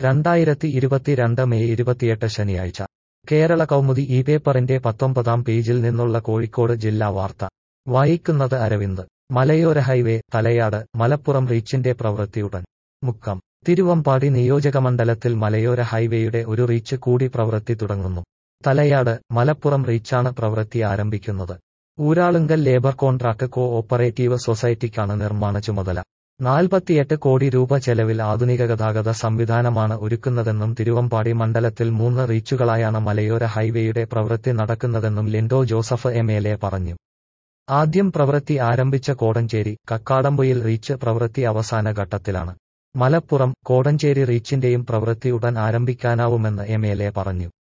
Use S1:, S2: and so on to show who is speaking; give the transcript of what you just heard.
S1: രണ്ടായിരത്തി ഇരുപത്തിരണ്ട് മെയ് ഇരുപത്തിയെട്ട് ശനിയാഴ്ച കേരള കൗമുദി ഈ പേപ്പറിന്റെ പത്തൊമ്പതാം പേജിൽ നിന്നുള്ള കോഴിക്കോട് ജില്ലാ വാർത്ത വായിക്കുന്നത് അരവിന്ദ് മലയോര ഹൈവേ തലയാട് മലപ്പുറം റീച്ചിന്റെ പ്രവൃത്തിയുടൻ മുക്കം തിരുവമ്പാടി നിയോജകമണ്ഡലത്തിൽ മലയോര ഹൈവേയുടെ ഒരു റീച്ച് കൂടി പ്രവൃത്തി തുടങ്ങുന്നു തലയാട് മലപ്പുറം റീച്ചാണ് പ്രവൃത്തി ആരംഭിക്കുന്നത് Uralungal labour contract co operative സൊസൈറ്റിക്കാണ് നിർമ്മാണ ചുമതല നാൽപ്പത്തിയെട്ട് കോടി രൂപ ചെലവിൽ ആധുനിക ഗതാഗത സംവിധാനമാണ് ഒരുക്കുന്നതെന്നും തിരുവമ്പാടി മണ്ഡലത്തിൽ മൂന്ന് റീച്ചുകളായാണ് മലയോര ഹൈവേയുടെ പ്രവൃത്തി നടക്കുന്നതെന്നും Linto Joseph M L A പറഞ്ഞു ആദ്യം പ്രവൃത്തി ആരംഭിച്ച കോടഞ്ചേരി കക്കാടമ്പൊയിൽ റീച്ച് പ്രവൃത്തി അവസാന ഘട്ടത്തിലാണ് മലപ്പുറം കോടഞ്ചേരി റീച്ചിന്റെയും പ്രവൃത്തി ഉടൻ ആരംഭിക്കാനാവുമെന്ന് എം എൽ എ പറഞ്ഞു